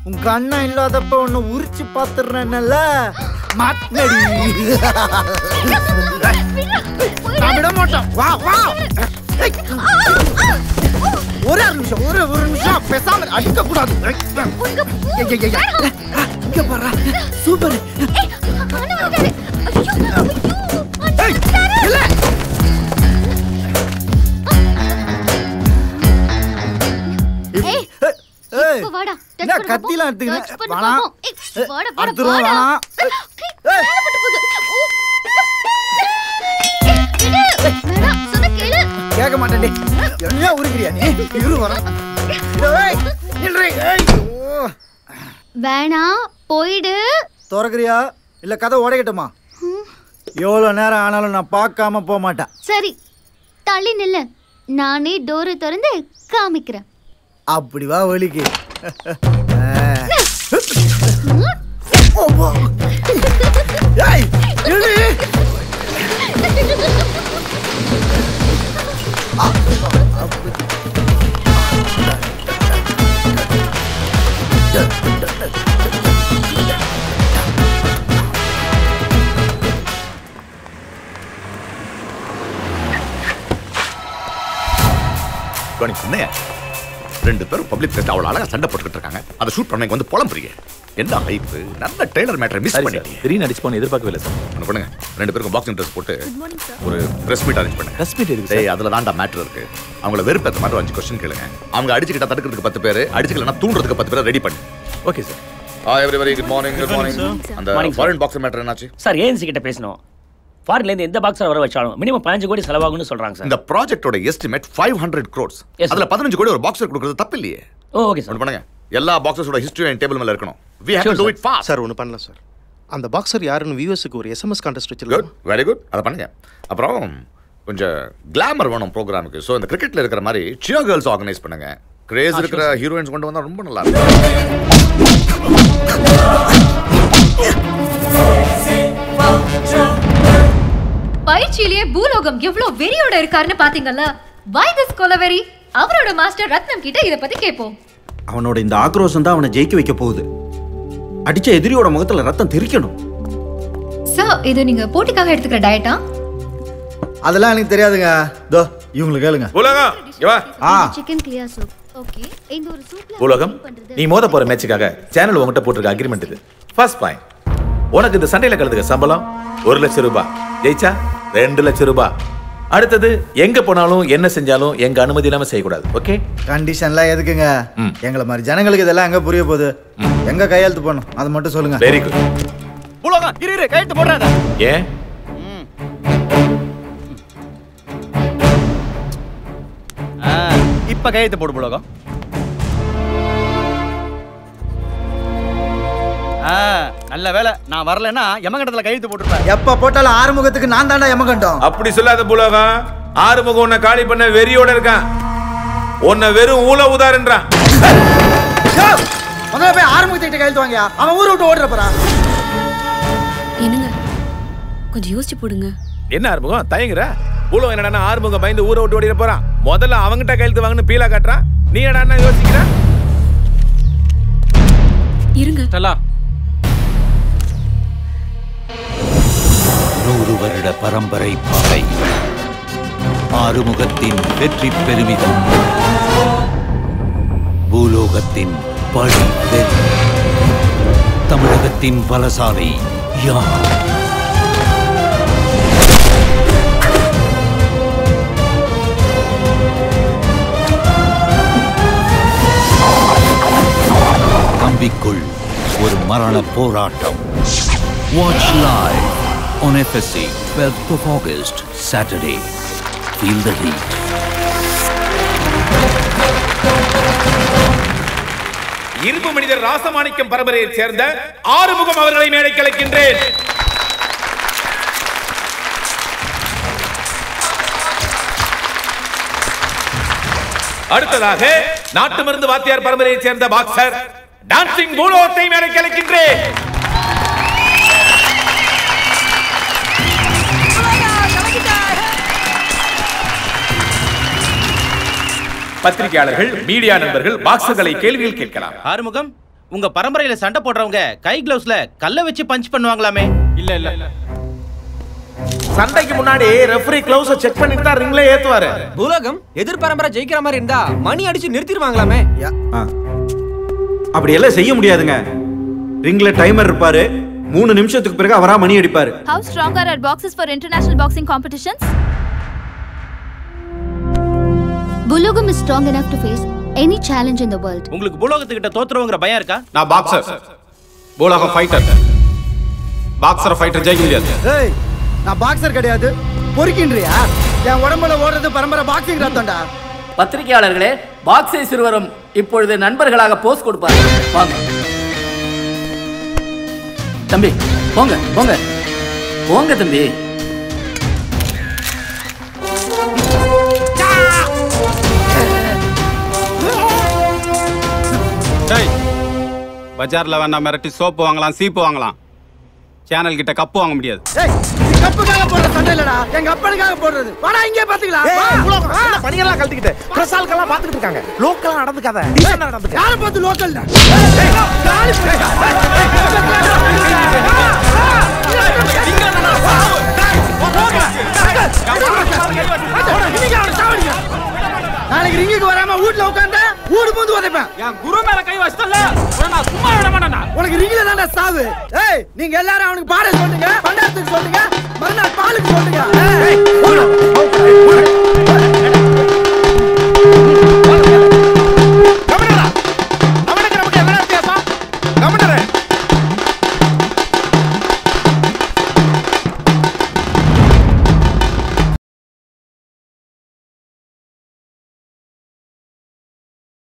உங்க அண்ணன் இல்லாதப்ப உன்னை உரிச்சு பாத்துறேன்ல மாட்டினடி நான் விட மாட்டேன் வா வா ஏய். ஒரே ஒரு நிமிஷம் ஒரு ஒரு நிமிஷம் பேசாம அடிக்க கூடாது இங்க பாரு சூப்பர் ஏய் இல்ல ஏய், ஏய் இப்ப வாடா. touch என்ன பண்ண கத்திலாம் பாப்போம். touch எடுத்துக்கின பண்ண வேணாம் பாப்போம். ஏய், வாடா, வாடா, அடுத்துரும் வாடா. வேணாம் ஏய், மேல பட்டு போகுது. ஓ. ஏய், விடு. வேணாம், சொன்னா கேளு. கேட்க மாட்டேன்டி என்ன உருக்கிறியா நீ இரு வர ஏய் நில்றி ஏய் ஓ. வேணாம் போயிடு திறக்கறியா இல்ல கதை உடைக்கட்டுமா எவ்வளோ நேரம் ஆனாலும் நான் பார்க்காம போக மாட்டேன் சரி தள்ளி நில்லு நானே டோரை திறந்து காமிக்கிறேன் அப்படி வா வலிக்கு ஏய் நில்லு. கணி என்னையா ரெண்டு பேரும் பப்ளிக் பிளேஸ்ல அவ்வளவு அழகா சண்டை போட்டுக்கிட்டு இருக்காங்க அதை ஷூட் பண்ண இங்க வந்து புலம்புறீங்க என்ன ஹைப் நல்ல டெய்லர் மேட்டரை மிஸ் பண்ணிட்டீங்க திடீர்னு அடிச்சு போன எதிர்பார்க்கவே இல்லை சார் ஒண்ணு பண்ணுங்க ரெண்டு பேருக்கும் பாக்ஸிங் ட்ரெஸ் போட்டு ஒரு பிரஸ் மீட் அரேஞ்ச் பண்ணுங்க Press meet எதுக்கு டேய் அதுல தான்டா மேட்டர் இருக்கு அவங்கள வெறுப்பேத்த மாதிரி ஒரு அஞ்சு கொஸ்டின் கேளுங்க அவங்க அடிச்சுக்கிட்ட தடுக்கிறதுக்கு பத்து பேர் அடிச்சுக்கலன்னா தூண்டுறதுக்கு பத்து பேரை ரெடி பண்ணு ஓகே சார் ஆ every very good morning good morning அந்த Morning, sir. Foreign boxer matter என்னாச்சு சார் ஏஎன்சி கிட்ட பேசணும் ஃபாரின்ல இருந்து எந்த பாக்ஸர் வர வச்சாலும் மினிமம் பதினஞ்சு கோடி செலவாகும்னு சொல்றாங்க சார் இந்த ப்ராஜெக்டோட estimate five hundred crores Yes, sir. அதுல பதினஞ்சு கோடி ஒரு பாக்ஸர் கொடுக்கறது தப்பு இல்லையே ஓ ஓகே சார் ஒன்று பண்ணுங்க எல்லா பாக்ஸஸோட ஹிஸ்டரி என் டேபிள் மேல இருக்கணும் we have to do it fast sir ஒன்று பண்ணலாம் சார் அந்த பாக்ஸர் யாருன்னு வியூஎஸ்க்கு ஒரு எஸ்எம்எஸ் கான்டெஸ்ட் குட் வச்சிருக்கோம் வெரி குட் அதை பண்ணுங்க அப்புறம் கொஞ்சம் கிளாமர் வேணும் ப்ரோக்ராமுக்கு ஸோ இந்த கிரிக்கெட்ல இருக்கிற மாதிரி சியோ கேர்ள்ஸ் ஆர்கனைஸ் பண்ணுங்க கிரேஸ் இருக்கிற ஹீரோயின்ஸ் கொண்டு வந்தா ரொம்ப நல்லா இருக்கும் பயிற்சியிலேயே பூலோகம் எவ்வளவு வெறியோட இருக்காருன்னு பாத்தீங்கல்ல வை திஸ் கொலவெறி அவரோட மாஸ்டர் ரத்னம் கிட்ட இத பத்தி கேட்போம் அவனோட இந்த ஆக்ரோஷம் தான் அவனை ஜெயிக்க வைக்க போகுது அடிச்ச எதிரியோட முகத்துல ரத்தம் தெறிக்கணும் சார் இது நீங்க போட்டிக்காக எடுத்துக்கிற டயட்டா அதெல்லாம் எனக்கு தெரியாதுங்க தோ இவங்களுக்கு கேளுங்க உலகம் இங்க வா ஆ சிக்கன் கிளியர் சூப் ஓகே இந்த ஒரு சூப்ல உலகம் நீ மோத போற மேட்சுக்காக சேனல் உங்ககிட்ட போட்டிருக்க அக்ரிமெண்ட் இது ஃபர்ஸ்ட் பாயிண்ட் உனக்கு இந்த சண்டையில கலந்துக்க சம்பளம் ஒரு லட்சம் ரூபாய் ஜெயிச்சா ரெண்டு லட்சம் ரூபாய் அடுத்தது எங்க போனாலும் என்ன செஞ்சாலும் எங்க அனுமதி இல்லாம செய்யக்கூடாது ஓகே கண்டிஷன்லாம் எதுக்குங்க ம். எங்களை மாதிரி ஜனங்களுக்கு இதெல்லாம் எங்க புரிய போகுது எங்க கையெழுத்து போடணும் அதை மட்டும் சொல்லுங்க வெரி குட் உலகம் இரு இரு கையெழுத்து போடுறாத ஏன் இப்ப கையெழுத்து போடு உலகம் ஆ, நல்ல வேலை நான் வரலன்னா யமகண்டத்துல கையெழுத்து போட்டுருப்பேன் எப்ப போட்டாலும் ஆறுமுகத்துக்கு நான் தாண்டா எமகண்டம் அப்படி சொல்லாத புலகம் ஆறுமுகம் உன்னை காலி பண்ண வெறியோட இருக்கான் உன்னை வெறும் ஊல உதாரன்றான் முதல்ல போய் ஆறுமுகத்திட்ட கையெழுத்து வாங்கியா அவன் ஊரை விட்டு ஓடுற போறான் என்னங்க கொஞ்சம் யோசிச்சு போடுங்க என்ன ஆறுமுகம் தயங்குற புலம் என்னடா ஆறுமுகம் பயந்து ஊரை விட்டு ஓடிட போறான் முதல்ல அவங்கிட்ட கையெழுத்து வாங்கன்னு பீலா காட்டுறான் நீ என்னடா யோசிக்கிற இருங்க நூறு வருட பரம்பரை பகை ஆறுமுகத்தின் வெற்றி பெருமிதம் பூலோகத்தின் பழி வெறி தமிழகத்தின் பலசாலை யார் நம்பிக்குள் ஒரு மரண போராட்டம் Watch live on FSC 12th of August, Saturday. Feel the heat. இரும்பு மனிதர் ராசமாணிக்கம் பரம்பரையைச் சேர்ந்த ஆறுமுகம் அவர்களை மேடைக்கு அழைக்கின்றேன் அடுத்ததாக நாட்டு மருந்து வாத்தியார் பரம்பரையைச் சேர்ந்த பாக்ஸர் டான்சிங் பூலோகத்தை மேடைக்கு அழைக்கின்றேன் பத்திரிகையாளர்கள் மீடியா நண்பர்கள் பாக்ஸர்களை கேள்விகள் கேட்கலாம் ஆறுமுகம் உங்க பரம்பரையில சண்டை போடுறவங்க கை கிளவுஸ்ல கல்ல வச்சு பஞ்ச் பண்ணுவாங்களாமே இல்ல இல்ல சண்டைக்கு முன்னாடி ரெஃபரி க்ளவுஸ செக் பண்ணிட்டு தான் ரிங்ல ஏத்துவாரு பூலோகம் எதிர் பரம்பரை ஜெயிக்கிற மாதிரி இருந்தா மணி அடிச்சு நிறுத்திடுவாங்களாமே ஆ. அப்படி எல்லாம் செய்ய முடியாதுங்க ரிங்ல டைமர் இருப்பாரு மூணு நிமிஷத்துக்கு பிறகு அவரா மணி அடிப்பாரு How strong are our boxes for international boxing competitions? Bulogam is strong enough to face any challenge in the world. உங்களுக்கு பூலோகத்துக்கிட்ட தோத்துருவோங்கிற பயம் இருக்கா நான் பாக்ஸர் பூலோகம் ஃபைட்டர் பாக்ஸர் ஃபைட்டர் ஜெயிக்க முடியாது ஏய் நான் பாக்ஸர் கிடையாது பொறுக்கின்றியா என் உடம்புல ஓடுறது பரம்பரை பாக்ஸிங் ரத்தம்டா பத்திரிகையாளர்களே பாக்ஸை சிறுவரும் இப்பொழுது நண்பர்களாக போஸ் கொடுப்பார் வாங்க தம்பி போங்க போங்க போங்க தம்பி டேய் பஜார்ல வேணா மிரட்டி சோப்பு வாங்கலாம் சீப்பு வாங்கலாம் சேனல் கிட்ட கப்பு வாங்க முடியாது ஏய் இது கப்புக்காக போடுற சண்டை இல்லடா எங்க அப்பனுக்காக போடுறது வாடா இங்கே பாத்துக்கலாம் வா. என்ன பணியெல்லாம் கழட்டிக்கிட்டு பிரசால்கெல்லாம் பாத்துக்கிட்டு இருக்காங்க லோக்கலா நடந்துக்காத நடந்துக்க யாரை பார்த்து லோக்கல் நாளைக்கு ரிங்குக்கு வராம வீட்ல உட்கார்ந்தா ஊடு பூந்து உதைப்பேன் என் குரு மேல கை வச்சல நான் சும்மா விட மாட்டேன்டா உனக்கு ரிங்கில தான்டா சாவு ஏய் நீங்க எல்லாரும் அவனுக்கு பாட சொல்லுங்க பண்டாரத்துக்கு சொல்லுங்க மறுநாள் பாலுக்கு சொல்லுங்க ஏய்,